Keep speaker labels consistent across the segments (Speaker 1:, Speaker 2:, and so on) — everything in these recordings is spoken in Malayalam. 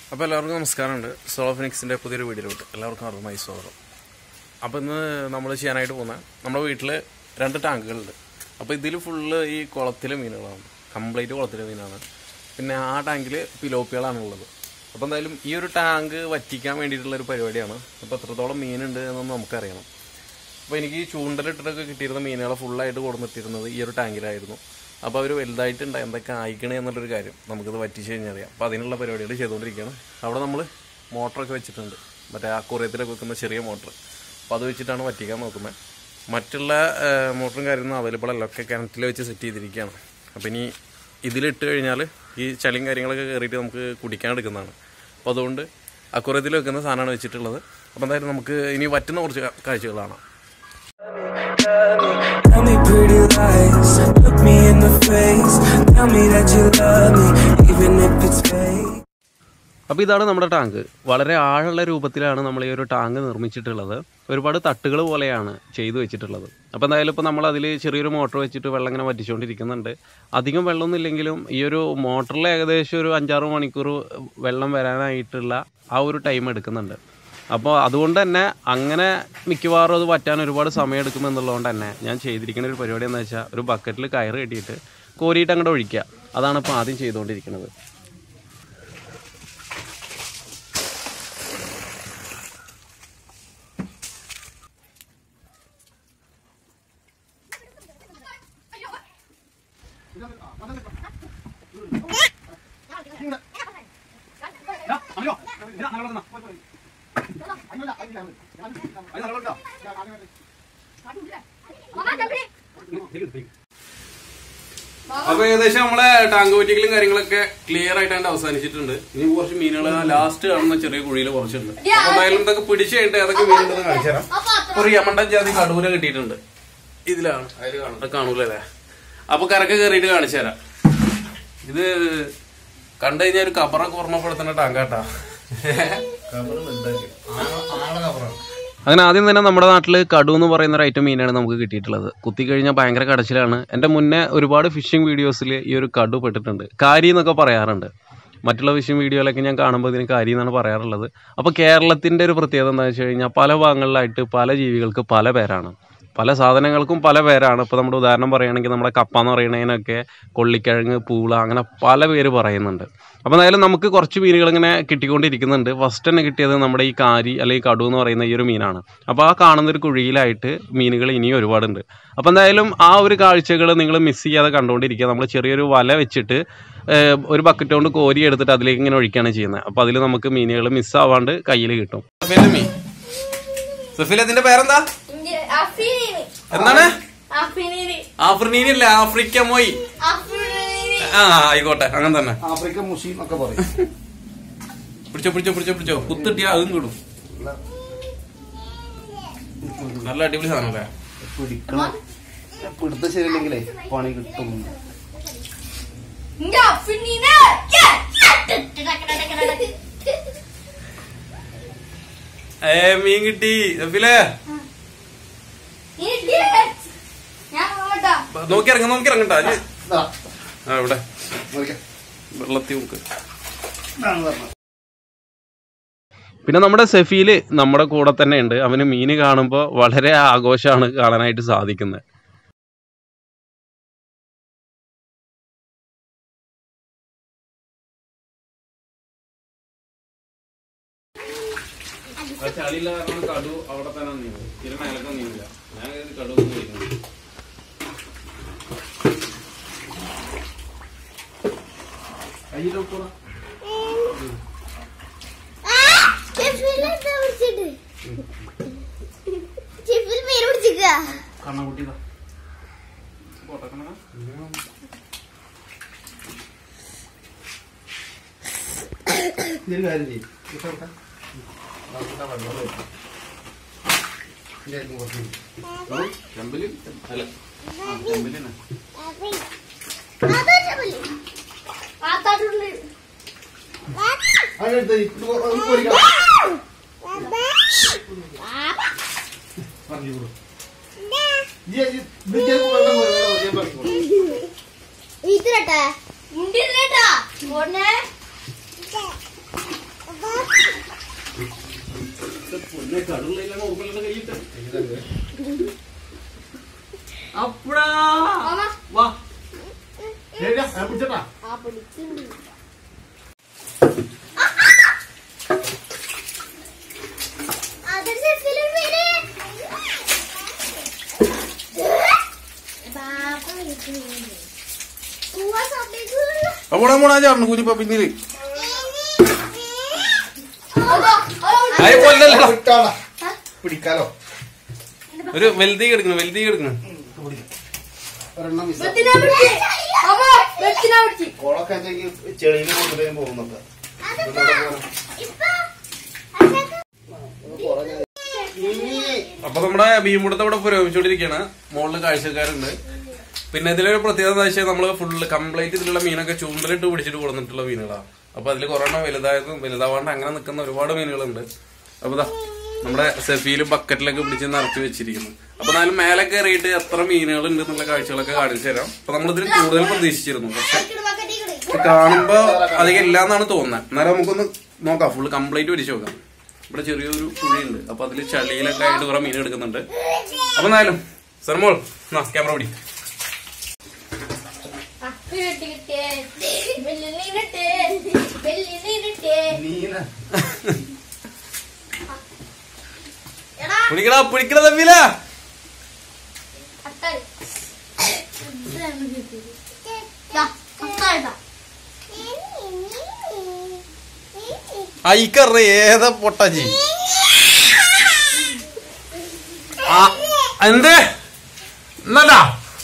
Speaker 1: അപ്പോൾ എല്ലാവർക്കും നമസ്കാരമുണ്ട് സോളോ ഫിനിക്സിൻ്റെ പുതിയൊരു വീഡിയോയിലോട്ട് എല്ലാവർക്കും അറുപതായി സ്വാഗതം അപ്പോൾ ഇന്ന് നമ്മൾ ചെയ്യാനായിട്ട് പോകുന്ന നമ്മുടെ വീട്ടിൽ രണ്ട് ടാങ്കുകളുണ്ട് അപ്പോൾ ഇതിൽ ഫുള്ള് ഈ കുളത്തിലെ മീനുകളാണ് കംപ്ലീറ്റ് കുളത്തിലെ മീനാണ് പിന്നെ ആ ടാങ്കിൽ പിലോപ്പികളാണ് ഉള്ളത് അപ്പോൾ എന്തായാലും ഈ ഒരു ടാങ്ക് വറ്റിക്കാൻ വേണ്ടിയിട്ടുള്ള ഒരു പരിപാടിയാണ് അപ്പോൾ എത്രത്തോളം മീനുണ്ട് എന്നൊന്ന് നമുക്കറിയണം അപ്പോൾ എനിക്ക് ഈ ചൂണ്ടലിട്ടിട്ടൊക്കെ കിട്ടിയിരുന്ന മീനുകളെ ഫുള്ളായിട്ട് കൊടുന്നിട്ടിരുന്നത് ഈ ഒരു ടാങ്കിലായിരുന്നു അപ്പോൾ അവർ വലുതായിട്ടുണ്ട് എന്തൊക്കെ ആയിക്കണേ എന്നുള്ളൊരു കാര്യം നമുക്കിത് വറ്റിച്ച് കഴിഞ്ഞാൽ അറിയാം അപ്പോൾ അതിനുള്ള പരിപാടികൾ ചെയ്തുകൊണ്ടിരിക്കുകയാണ് അവിടെ നമ്മൾ മോട്ടറൊക്കെ വെച്ചിട്ടുണ്ട് മറ്റേ അക്കൂറിയത്തിലൊക്കെ വെക്കുന്ന ചെറിയ മോട്ടർ അപ്പോൾ അത് വെച്ചിട്ടാണ് വറ്റിക്കാൻ നോക്കുന്നത് മറ്റുള്ള ആ, മോട്ടറും കാര്യമൊന്നും അവൈലബിൾ അല്ല ഒക്കെ കിണറ്റിൽ വെച്ച് സെറ്റ് ചെയ്തിരിക്കുകയാണ് അപ്പോൾ ഇനി ഇതിലിട്ട് കഴിഞ്ഞാൽ ഈ ചളിയും കാര്യങ്ങളൊക്കെ കയറിയിട്ട് നമുക്ക് കുടിക്കാൻ എടുക്കുന്നതാണ് അപ്പോൾ അതുകൊണ്ട് അക്കൂറിയത്തിൽ വെക്കുന്ന സാധനമാണ് വെച്ചിട്ടുള്ളത് അപ്പോൾ എന്തായാലും നമുക്ക് ഇനി വറ്റുന്ന കുറച്ച് കാ- കാഴ്ചകൾ കാണാം
Speaker 2: Tell me pretty lies, look me in the face. Tell me that you love me, even if it's fake.
Speaker 3: അപ്പോൾ ഇതാണ് നമ്മുടെ ടാങ്ക് വളരെ ആഴമുള്ള രൂപത്തിലാണ് നമ്മൾ ഈ ഒരു ടാങ്ക് നിർമ്മിച്ചിട്ടുള്ളത് ഒരുപാട് തട്ടുകൾ പോലെയാണ് ചെയ്തു വെച്ചിട്ടുള്ളത് അപ്പോൾ എന്തായാലും ഇപ്പോൾ നമ്മൾ അതിൽ ചെറിയൊരു മോട്ടർ വെച്ചിട്ട് വെള്ളം ഇങ്ങനെ വറ്റിച്ചുകൊണ്ടിരിക്കുന്നുണ്ട് അധികം വെള്ളമൊന്നും ഇല്ലെങ്കിലും ഈ ഒരു മോട്ടറിൽ ഏകദേശം ഒരു അഞ്ചാറ് മണിക്കൂർ വെള്ളം വരാനായിട്ടുള്ള ആ ഒരു ടൈം എടുക്കുന്നുണ്ട് അപ്പോൾ അതുകൊണ്ട് തന്നെ അങ്ങനെ മിക്കവാറും അത് വറ്റാൻ ഒരുപാട് സമയം എടുക്കുമെന്നുള്ളതുകൊണ്ട് തന്നെ ഞാൻ ചെയ്തിരിക്കുന്ന ഒരു പരിപാടി എന്താ വെച്ചാൽ ഒരു ബക്കറ്റിൽ കയറ് കെട്ടിയിട്ട് കോരിയിട്ട് അങ്ങോട്ട് ഒഴിക്കുക അതാണ് ഇപ്പോൾ ആദ്യം ചെയ്തുകൊണ്ടിരിക്കുന്നത്
Speaker 1: അപ്പൊ ഏകദേശം നമ്മളെ ടാങ്ക് പറ്റിക്കലും കാര്യങ്ങളൊക്കെ ക്ലിയർ ആയിട്ട് അതിന്റെ അവസാനിച്ചിട്ടുണ്ട് ഇനി കുറച്ച് മീനുകൾ ലാസ്റ്റ് കാണുന്ന ചെറിയ കുഴിയിൽ കുറച്ചുണ്ട് അപ്പൊ എന്തായാലും ഇതൊക്കെ പിടിച്ച് കഴിഞ്ഞിട്ട് ഏതൊക്കെ മീനുണ്ടെന്ന് കാണിച്ചു തരാം ഒരു യമണ്ടൻ ജാതി കടൂര കിട്ടിയിട്ടുണ്ട് ഇതിലാണ് അത് കാണൂലല്ലേ അപ്പൊ കരക്ക് കയറിയിട്ട് കാണിച്ചു തരാം ഇത് കണ്ടു കഴിഞ്ഞാൽ ഒരു കബറൊക്കെ ഓർമ്മപ്പെടുത്തുന്ന ടാങ്കാട്ടാ
Speaker 3: അങ്ങനെ ആദ്യം തന്നെ നമ്മുടെ നാട്ടിൽ കടു എന്ന് പറയുന്ന ഒരു ഐറ്റം മീനാണ് നമുക്ക് കിട്ടിയിട്ടുള്ളത് കുത്തി കഴിഞ്ഞാൽ ഭയങ്കര കടച്ചിലാണ് എൻ്റെ മുന്നേ ഒരുപാട് ഫിഷിംഗ് വീഡിയോസിൽ ഈ ഒരു കടു പെട്ടിട്ടുണ്ട് കാരി എന്നൊക്കെ പറയാറുണ്ട് മറ്റുള്ള ഫിഷിംഗ് വീഡിയോയിലൊക്കെ ഞാൻ കാണുമ്പോൾ ഇതിന് കാരി എന്നാണ് പറയാറുള്ളത് അപ്പോൾ കേരളത്തിൻ്റെ ഒരു പ്രത്യേകത എന്താണെന്ന് വെച്ച് കഴിഞ്ഞാൽ പല ഭാഗങ്ങളിലായിട്ട് പല ജീവികൾക്ക് പല പേരാണ് പല സാധനങ്ങൾക്കും പല പേരാണ് ഇപ്പോൾ നമ്മുടെ ഉദാഹരണം പറയുകയാണെങ്കിൽ നമ്മുടെ കപ്പ എന്ന് പറയുന്നതിനൊക്കെ കൊള്ളിക്കിഴങ്ങ് പൂള അങ്ങനെ പല പേര് പറയുന്നുണ്ട് അപ്പോൾ എന്തായാലും നമുക്ക് കുറച്ച് മീനുകൾ ഇങ്ങനെ കിട്ടിക്കൊണ്ടിരിക്കുന്നുണ്ട് ഫസ്റ്റ് തന്നെ കിട്ടിയത് നമ്മുടെ ഈ കാരി അല്ലെങ്കിൽ കടു എന്ന് പറയുന്ന ഈ ഒരു മീനാണ് അപ്പോൾ ആ കാണുന്ന ഒരു കുഴിയിലായിട്ട് മീനുകൾ ഇനിയും ഒരുപാടുണ്ട് അപ്പോൾ എന്തായാലും ആ ഒരു കാഴ്ചകൾ നിങ്ങൾ മിസ് ചെയ്യാതെ കണ്ടുകൊണ്ടിരിക്കുക നമ്മൾ ചെറിയൊരു വല വെച്ചിട്ട് ഏഹ്, ഒരു ബക്കറ്റ് കൊണ്ട് കോരി എടുത്തിട്ട് അതിലേക്ക് ഇങ്ങനെ ഒഴിക്കുകയാണ് ചെയ്യുന്നത് അപ്പോൾ അതിൽ നമുക്ക് മീനുകൾ മിസ്സാവാണ്ട് കയ്യിൽ കിട്ടും
Speaker 1: മീൻ സുഫിൽ ഇതിന്റെ പേരെന്താ
Speaker 4: അഫിനീനി
Speaker 1: എന്താണ്
Speaker 4: അഫിനീനി
Speaker 1: ആഫ്രിനീനില്ല ആഫ്രിക്ക മോയി
Speaker 4: അഫിനീനി
Speaker 1: ആ ആയിക്കോട്ടെ അങ്ങനെ തന്നെ
Speaker 5: ആഫ്രിക്ക മുസ്ലിം ഒക്കെ പറയും
Speaker 1: പിടിച്ചോ പിടിച്ചോ പിടിച്ചോ പിടിച്ചോ കുത്തിട്ടിയാ അതും കിടും നല്ല അടിപൊളി സാധനം അല്ലേ
Speaker 5: പിടിക്കണം പിടുത്ത ശരിയില്ലെങ്കിലേ പണി കിട്ടും
Speaker 4: ഇന്റെ അഫിനീനെ
Speaker 1: ഏ മീൻ കിട്ടി സുഫിലേ
Speaker 4: ഞാൻ പോകട്ടാ
Speaker 1: നോക്കി ഇറങ്ങ നോക്കി ഇറങ്ങട്ടാ ഇജ്ജ്.
Speaker 5: ദാ,
Speaker 1: ആ ഇവിടെ
Speaker 5: നോക്കിക്കേ.
Speaker 1: വെള്ളത്തിൽ നോക്ക്
Speaker 5: ഇതാണ് പറഞ്ഞത്.
Speaker 3: പിന്നെ നമ്മുടെ സെഫീൽ നമ്മുടെ കൂടെ തന്നെ ഉണ്ട് അവന് മീൻ കാണുമ്പോൾ വളരെ ആഘോഷമാണ് കാണാനായിട്ട് സാധിക്കുന്നത്
Speaker 1: ചളിയില്ല കാരണം കടു അവിടെ തന്നെ നീങ്ങും ഇതിന് മേലൊക്കെ നീങ്ങില്ല ഞാൻ കടു പോയിരുന്നു കണ്ണുകുട്ടിതാ പോട്ടെ കണ്ണ
Speaker 5: ഇതൊരു കാര്യം ചെയ്യ്. ഇത് എടുക്കാം. നമുക്ക് ആ വെള്ളം ഒഴിക്കാം. ഇതിന്റെ അരിക്കും കുറച്ച് ഇട്.
Speaker 1: ചെമ്പല് അല്ല ആ, ചെമ്പലിനെ
Speaker 4: പാത്താട്ടുണ്ട്
Speaker 5: അതിനെടുത്ത് ഇരി. ഇത് കൊ- ഇത് പൊരിക്കാം. പറഞ്ഞു കൊടു. ഇജ്ജ് ഇജ്ജ് ഇത് ഇജ്ജ് വെള്ളം കോരി, വെള്ളം കോരി, ഞാൻ പറഞ്ഞു കൊടു.
Speaker 4: ഇതിലട്ടെ മുണ്ടില്ലേട്ടാ മോനെ
Speaker 3: അപ്പടാ
Speaker 4: മാമ
Speaker 3: വാ
Speaker 5: ഏടാ, ഞാൻ പിടിച്ചോട്ടാ
Speaker 4: ആ പിടിച്ചിട്ടുണ്ട് അതൊരു സെൽഫിയിലും വീട് ബാബ പൂവ സമ്മതിക്കൂല
Speaker 1: അവിടെ മോണാ ചാർന്നു കുഞ്ഞിപ്പ പിന്നില് അയ്യ കൊല്ലല്ലോ
Speaker 5: വിട്ടാടാ. പിടിക്കാലോ
Speaker 1: ഒരു വെൽതി എടുക്കണം വെൽതി എടുക്കണം
Speaker 5: ഒരെണ്ണം മിസ്
Speaker 4: വെട്ടിനാ പിടിച്ച് അമ്മ വെട്ടിനാ പിടിച്ച്
Speaker 5: കോളൊക്കെ ആണെങ്കിൽ ചെളിയിൽ കൊണ്ടുപോയി പോകുന്നുണ്ട്
Speaker 1: അപ്പൊ നമ്മുടെ ഭീമുടത്തെ ഇവിടെ പുരോഗമിച്ചുകൊണ്ടിരിക്കുകയാണ് മുകളിൽ കാഴ്ചക്കാരുണ്ട് പിന്നെ ഇതിലൊരു പ്രത്യേകത എന്താ വെച്ചാൽ നമ്മള് ഫുള്ള് കംപ്ലീറ്റ് ഇതിലുള്ള മീനൊക്കെ ചൂണ്ടലിട്ട് പിടിച്ചിട്ട് കൊടുത്തിട്ടുള്ള മീനുകളാണ് അപ്പൊ അതിൽ കുറെണ്ണം വലുതായതും വലുതാവാണ്ട് അങ്ങനെ നിൽക്കുന്ന ഒരുപാട് മീനുകളുണ്ട് അപ്പൊ ഇതാ നമ്മുടെ സെഫിയിലും ബക്കറ്റിലൊക്കെ പിടിച്ച് നിറച്ച് വെച്ചിരിക്കുന്നു അപ്പൊ എന്നാലും മേലെ കയറിയിട്ട് എത്ര മീനുകൾ ഉണ്ട് എന്നുള്ള കാഴ്ചകളൊക്കെ കാണിച്ചു തരാം അപ്പൊ നമ്മളിതിൽ കൂടുതൽ പ്രതീക്ഷിച്ചിരുന്നു പക്ഷെ ഇത് കാണുമ്പോ അധികം ഇല്ലാന്നാണ് തോന്നുന്നത് എന്നാലും നമുക്കൊന്ന് നോക്കാം ഫുള്ള് കംപ്ലീറ്റ് പിടിച്ചു നോക്കാം ഇവിടെ ചെറിയൊരു കുഴിയുണ്ട് അപ്പൊ അതിൽ ചളിയിലൊക്കെ ആയിട്ട് കുറെ മീൻ എടുക്കുന്നുണ്ട് അപ്പൊ എന്നാലും സർമോൾ ക്യാമറ പിടി
Speaker 4: കിട്ടിയേ വെല്ലി നീരട്ടെ വെല്ലി നീരട്ടെ
Speaker 5: നീന
Speaker 4: എടാ
Speaker 1: പിടിക്കടാ പിടിക്കടാ തമ്മില
Speaker 4: കട്ടായി ദാ കട്ടായിട്ടാ
Speaker 1: അയിക്കറ ഏതാ പൊട്ടാച്ചി ആ എന്ത് എന്നല്ലാ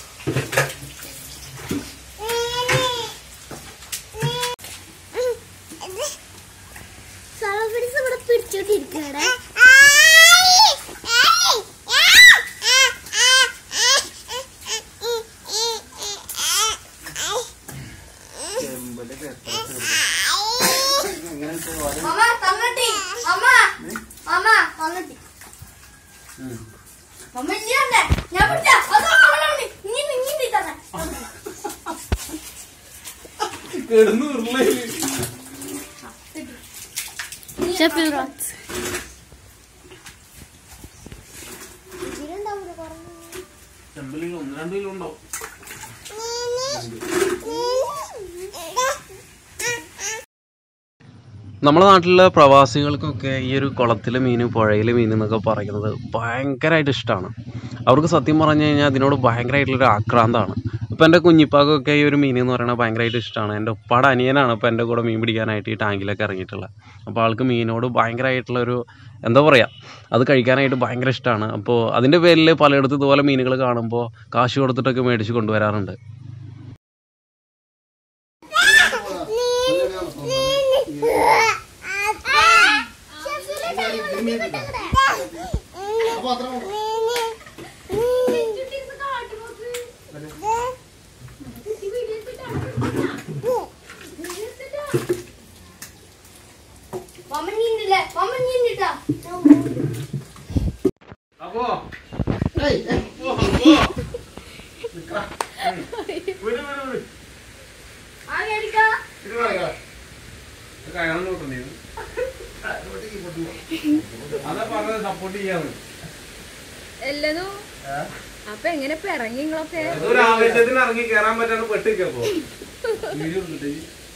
Speaker 4: സളപിടിച്ച് ഇവിടെ പിടിച്ചോണ്ടിരിക്കണേ അമ്മ തന്നിട്ടി അമ്മ അമ്മ തന്നിട്ടി അമ്മ ഇല്ലേ ഞാൻ പിടിച്ച അതോ അവളാണ് ഇങ്ങനെ ഇങ്ങനെ തന്നെ
Speaker 1: കിടന്നു ഉരുളയില്
Speaker 4: ഷെഫിൽ റോത്ത്
Speaker 1: ചെമ്പലിൽ ഒന്ന് രണ്ടു കിലോ ഉണ്ടോ
Speaker 3: നമ്മുടെ നാട്ടിലെ പ്രവാസികൾക്കൊക്കെ ഈ ഒരു കുളത്തിലെ മീൻ പുഴയിലെ മീൻ എന്നൊക്കെ പറയുന്നത് ഭയങ്കരമായിട്ട് ഇഷ്ടമാണ് അവർക്ക് സത്യം പറഞ്ഞു കഴിഞ്ഞാൽ അതിനോട് ഭയങ്കരമായിട്ടുള്ളൊരു ആക്രാന്തമാണ് ഇപ്പോൾ എൻ്റെ കുഞ്ഞിപ്പാക്കൊക്കെ ഈ ഒരു മീൻ എന്ന് പറയുന്നത് ഭയങ്കരമായിട്ട് ഇഷ്ടമാണ് എൻ്റെ ഉപ്പാടെ അനിയനാണ് ഇപ്പോൾ എൻ്റെ കൂടെ മീൻ പിടിക്കാനായിട്ട് ഈ ടാങ്കിലൊക്കെ ഇറങ്ങിയിട്ടുള്ളത് അപ്പോൾ ആൾക്ക് മീനോട് ഭയങ്കരമായിട്ടുള്ളൊരു എന്താ പറയുക അത് കഴിക്കാനായിട്ട് ഭയങ്കര ഇഷ്ടമാണ് അപ്പോൾ അതിൻ്റെ പേരിൽ പലയിടത്തും ഇതുപോലെ മീനുകൾ കാണുമ്പോൾ കാശ് കൊടുത്തിട്ടൊക്കെ മേടിച്ച് കൊണ്ടുവരാറുണ്ട്
Speaker 5: അപ്പൊ അത്ര
Speaker 4: മമ്മ നീന്തില്ല മമ്മ നീന്തിട്ടാ
Speaker 1: അപ്പോ
Speaker 5: ഏയ്, ഏയ്,
Speaker 1: അപ്പോ, അപ്പോ. വിട്, വിട്, വിട്.
Speaker 4: ആ കേൾക്കാ
Speaker 5: ഇത് കളയാ.
Speaker 1: ഇത് കയറാൻ നോക്കണ്ടേ ഇത്? അതാ പറഞ്ഞത് സപ്പോർട്ട് ചെയ്യാന്ന്
Speaker 6: എല്ലതും അപ്പൊ എങ്ങനെ ഇപ്പൊ ഇറങ്ങി നിങ്ങളൊക്കെ
Speaker 1: ഒരു ആവേശത്തിന് ഇറങ്ങി കയറാൻ പറ്റാണ്ട് പെട്ടിരിക്കപ്പോ വീഡിയോ എടുത്തിട്ട്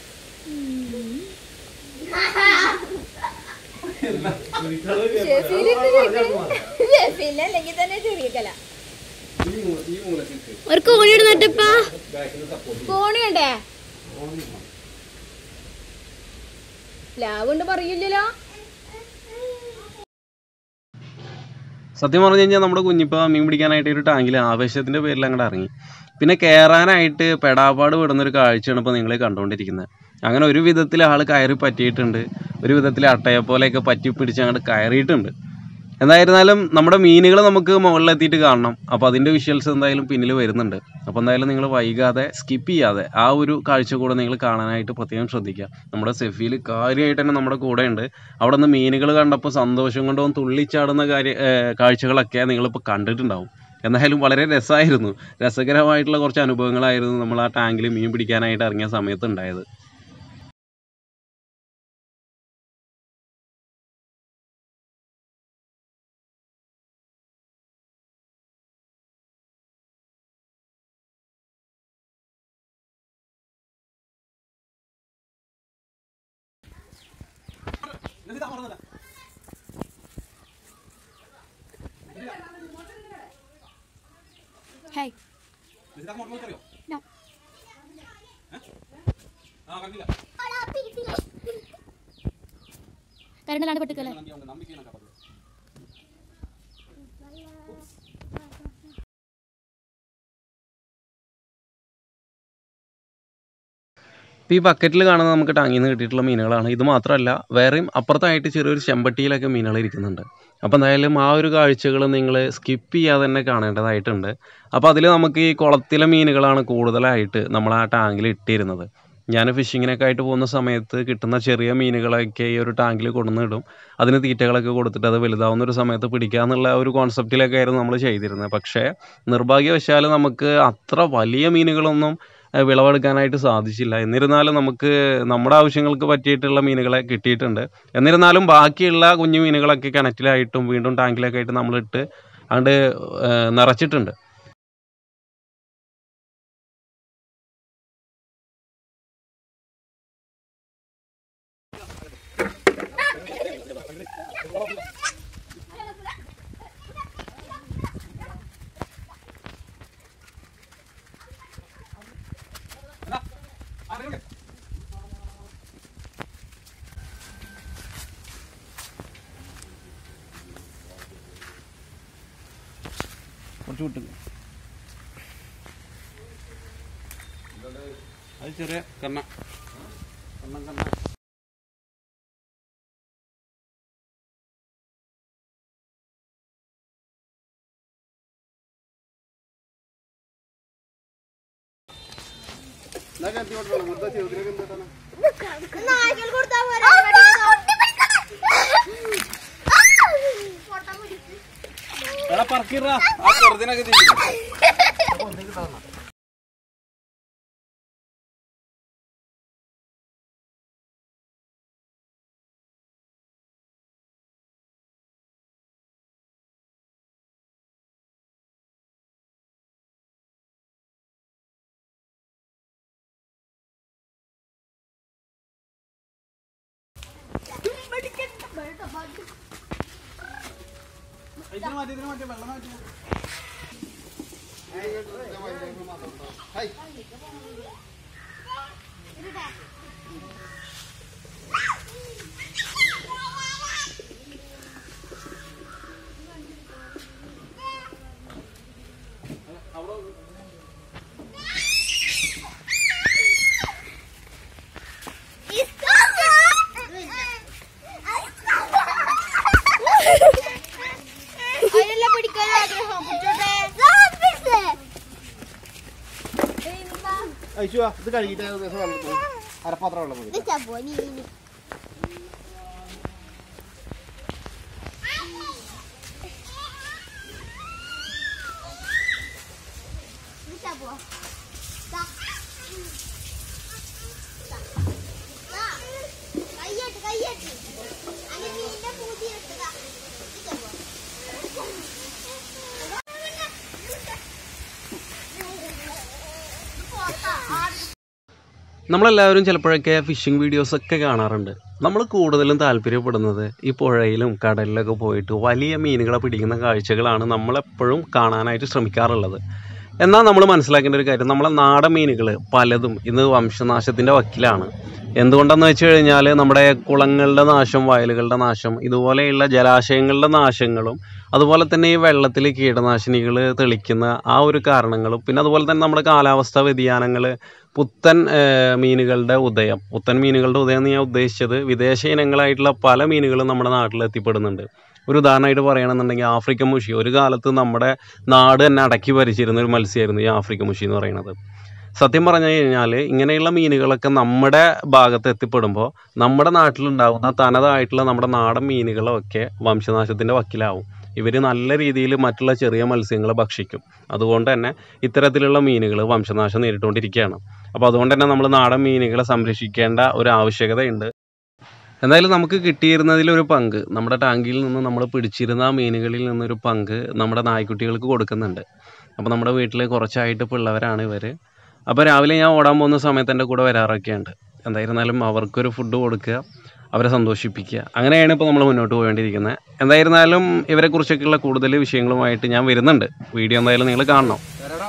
Speaker 6: പിന്നെ അല്ലെങ്കിൽ തന്നെ ചെറിയ കല
Speaker 1: ഈ മൂലക്ക്
Speaker 6: ഒരു കോണി ഇടുന്നിട്ടപ്പാ കോണി ഉണ്ടേ ലാവുണ്ട് പറയില്ലല്ലോ
Speaker 3: സത്യം പറഞ്ഞു കഴിഞ്ഞാൽ നമ്മുടെ കുഞ്ഞിപ്പ മീൻ പിടിക്കാനായിട്ട് ഒരു ടാങ്കിൽ ആവേശത്തിൻ്റെ പേരിൽ അങ്ങോട്ട് ഇറങ്ങി പിന്നെ കയറാനായിട്ട് പെടാപ്പാട് വിടുന്ന ഒരു കാഴ്ചയാണ് ഇപ്പോൾ നിങ്ങൾ കണ്ടുകൊണ്ടിരിക്കുന്നത് അങ്ങനെ ഒരു വിധത്തിൽ ആൾ കയറി പറ്റിയിട്ടുണ്ട് ഒരു വിധത്തിൽ അട്ടയെ പോലെയൊക്കെ പറ്റി പിടിച്ച് അങ്ങോട്ട് കയറിയിട്ടുണ്ട് എന്തായിരുന്നാലും നമ്മുടെ മീനുകൾ നമുക്ക് മുകളിലെത്തിയിട്ട് കാണണം അപ്പോൾ അതിൻ്റെ വിഷ്വൽസ് എന്തായാലും പിന്നിൽ വരുന്നുണ്ട് അപ്പോൾ എന്തായാലും നിങ്ങൾ വൈകാതെ സ്കിപ്പ് ചെയ്യാതെ ആ ഒരു കാഴ്ച കൂടെ നിങ്ങൾ കാണാനായിട്ട് പ്രത്യേകം ശ്രദ്ധിക്കുക നമ്മുടെ സെഫിയിൽ കാര്യമായിട്ട് തന്നെ നമ്മുടെ കൂടെ ഉണ്ട് അവിടെ നിന്ന് മീനുകൾ കണ്ടപ്പോൾ സന്തോഷം കൊണ്ട് ഒന്ന് തുള്ളിച്ചാടുന്ന കാര്യ ഏർ കാഴ്ചകളൊക്കെ നിങ്ങളിപ്പോൾ കണ്ടിട്ടുണ്ടാവും എന്തായാലും വളരെ രസമായിരുന്നു രസകരമായിട്ടുള്ള കുറച്ച് അനുഭവങ്ങളായിരുന്നു നമ്മൾ ആ ടാങ്കിൽ മീൻ പിടിക്കാനായിട്ട് ഇറങ്ങിയ സമയത്ത് ഉണ്ടായത്
Speaker 6: ഹായ് No. കരണ്ടല്ലാണ്ട് പെട്ടിക്കല്ലേ
Speaker 3: ഇപ്പോൾ ഈ ബക്കറ്റിൽ കാണുന്നത് നമുക്ക് ടാങ്ങിൽ നിന്ന് കിട്ടിയിട്ടുള്ള മീനുകളാണ് ഇത് മാത്രമല്ല വേറെയും അപ്പുറത്തായിട്ട് ചെറിയൊരു ചെമ്പട്ടിയിലൊക്കെ മീനുകൾ ഇരിക്കുന്നുണ്ട് അപ്പോൾ എന്തായാലും ആ ഒരു കാഴ്ചകൾ നിങ്ങൾ സ്കിപ്പ് ചെയ്യാതെ തന്നെ കാണേണ്ടതായിട്ടുണ്ട് അപ്പോൾ അതിൽ നമുക്ക് ഈ കുളത്തിലെ മീനുകളാണ് കൂടുതലായിട്ട് നമ്മൾ ആ ടാങ്കിൽ ഇട്ടിരുന്നത് ഞാൻ ഫിഷിങ്ങിനൊക്കെ ആയിട്ട് പോകുന്ന സമയത്ത് കിട്ടുന്ന ചെറിയ മീനുകളൊക്കെ ഈ ഒരു ടാങ്കിൽ കൊണ്ടുവന്നിടും അതിന് തീറ്റകളൊക്കെ കൊടുത്തിട്ട് അത് വലുതാവുന്ന ഒരു സമയത്ത് പിടിക്കാന്നുള്ള ഒരു കോൺസെപ്റ്റിലൊക്കെ ആയിരുന്നു നമ്മൾ ചെയ്തിരുന്നത് പക്ഷേ നിർഭാഗ്യവശാൽ നമുക്ക് അത്ര വലിയ മീനുകളൊന്നും ഏഹ് വിളവെടുക്കാനായിട്ട് സാധിച്ചില്ല എന്നിരുന്നാലും നമുക്ക് നമ്മുടെ ആവശ്യങ്ങൾക്ക് പറ്റിയിട്ടുള്ള മീനുകളെ കിട്ടിയിട്ടുണ്ട് എന്നിരുന്നാലും ബാക്കിയുള്ള കുഞ്ഞു മീനുകളൊക്കെ കിണറ്റിലായിട്ടും വീണ്ടും ടാങ്കിലൊക്കെ ആയിട്ട് നമ്മളിട്ട് അതുകൊണ്ട് നിറച്ചിട്ടുണ്ട്
Speaker 1: കുറച്ച് വിട്ട് അത് ചെറിയ കണ്ണ കണ്ണം കണ്ണ
Speaker 4: നായ്ക്കൾ കൊടുത്താ പോരെ
Speaker 1: എടാ പറക്കിടാ ആ ചെറുതിനൊക്കെ തിരിക്കും
Speaker 4: അതിനെല്ലാം പിടിക്കാൻ ആഗ്രഹം പിടിച്ചോട്ടെ
Speaker 5: ഐശു ഇത് കഴുകിയിട്ട് ഒരു ദിവസം വെള്ളം അരപ്പാത്രം വെള്ളം പോയി
Speaker 4: കയ്യട്ട് കയ്യട്ട് അങ്ങനെ മീനിന്റെ പൂതി എടുത്തതാ
Speaker 3: നമ്മളെല്ലാവരും ചിലപ്പോഴൊക്കെ ഫിഷിംഗ് വീഡിയോസൊക്കെ കാണാറുണ്ട് നമ്മൾ കൂടുതലും താല്പര്യപ്പെടുന്നത് ഈ പുഴയിലും കടലിലൊക്കെ പോയിട്ട് വലിയ മീനുകളെ പിടിക്കുന്ന കാഴ്ചകളാണ് നമ്മളെപ്പോഴും കാണാനായിട്ട് ശ്രമിക്കാറുള്ളത് എന്നാൽ നമ്മൾ മനസ്സിലാക്കേണ്ട ഒരു കാര്യം നമ്മളെ നാടൻ മീനുകൾ പലതും ഇന്ന് വംശനാശത്തിൻ്റെ വക്കിലാണ് എന്തുകൊണ്ടെന്ന് വെച്ച് കഴിഞ്ഞാൽ നമ്മുടെ കുളങ്ങളുടെ നാശം വയലുകളുടെ നാശം ഇതുപോലെയുള്ള ജലാശയങ്ങളുടെ നാശങ്ങളും അതുപോലെ തന്നെ ഈ വെള്ളത്തിൽ കീടനാശിനികൾ തെളിക്കുന്ന ആ ഒരു കാരണങ്ങളും പിന്നെ അതുപോലെ തന്നെ നമ്മുടെ കാലാവസ്ഥാ വ്യതിയാനങ്ങൾ പുത്തൻ ഏഹ്, മീനുകളുടെ ഉദയം പുത്തൻ മീനുകളുടെ ഉദയം എന്ന് ഞാൻ ഉദ്ദേശിച്ചത് വിദേശ ഇനങ്ങളായിട്ടുള്ള പല മീനുകളും നമ്മുടെ നാട്ടിൽ എത്തിപ്പെടുന്നുണ്ട് ഒരു ഉദാഹരണമായിട്ട് പറയുകയാണെന്നുണ്ടെങ്കിൽ ആഫ്രിക്കൻ മുഷി ഒരു കാലത്ത് നമ്മുടെ നാട് തന്നെ അടക്കി ഭരിച്ചിരുന്ന ഒരു മത്സ്യമായിരുന്നു ഈ ആഫ്രിക്കൻ മുഷി എന്ന് പറയുന്നത് സത്യം പറഞ്ഞു കഴിഞ്ഞാൽ ഇങ്ങനെയുള്ള മീനുകളൊക്കെ നമ്മുടെ ഭാഗത്ത് എത്തിപ്പെടുമ്പോൾ നമ്മുടെ നാട്ടിലുണ്ടാകുന്ന തനതായിട്ടുള്ള നമ്മുടെ നാടൻ മീനുകളൊക്കെ വംശനാശത്തിൻ്റെ വക്കിലാവും ഇവർ നല്ല രീതിയിൽ മറ്റുള്ള ചെറിയ മത്സ്യങ്ങളെ ഭക്ഷിക്കും അതുകൊണ്ട് തന്നെ ഇത്തരത്തിലുള്ള മീനുകൾ വംശനാശം നേരിട്ടുകൊണ്ടിരിക്കുകയാണ് അപ്പോൾ അതുകൊണ്ട് തന്നെ നമ്മൾ നാടൻ മീനുകളെ സംരക്ഷിക്കേണ്ട ഒരു ആവശ്യകതയുണ്ട് എന്തായാലും നമുക്ക് കിട്ടിയിരുന്നതിൽ ഒരു പങ്ക് നമ്മുടെ ടാങ്കിൽ നിന്ന് നമ്മൾ പിടിച്ചിരുന്ന ആ മീനുകളിൽ നിന്നൊരു പങ്ക് നമ്മുടെ നായ്ക്കുട്ടികൾക്ക് കൊടുക്കുന്നുണ്ട് അപ്പോൾ നമ്മുടെ വീട്ടിൽ കുറച്ചായിട്ട് പിള്ളവരാണ് ഇവർ അപ്പോൾ രാവിലെ ഞാൻ ഓടാൻ പോകുന്ന സമയത്ത് എൻ്റെ കൂടെ വരാറൊക്കെ ഉണ്ട് എന്തായിരുന്നാലും അവർക്കൊരു ഫുഡ് കൊടുക്കുക അവരെ സന്തോഷിപ്പിക്കുക അങ്ങനെയാണ് ഇപ്പോൾ നമ്മൾ മുന്നോട്ട് പോകേണ്ടിയിരിക്കുന്നത് എന്തായിരുന്നാലും ഇവരെക്കുറിച്ചൊക്കെയുള്ള കൂടുതൽ വിഷയങ്ങളുമായിട്ട് ഞാൻ വരുന്നുണ്ട് വീഡിയോ എന്തായാലും നിങ്ങൾ കാണണം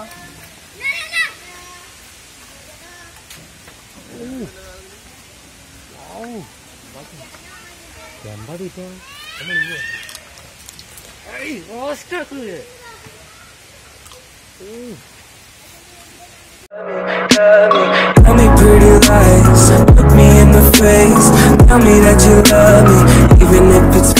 Speaker 2: Tell me pretty lies, look me in the face. Tell me that you love me, even if it's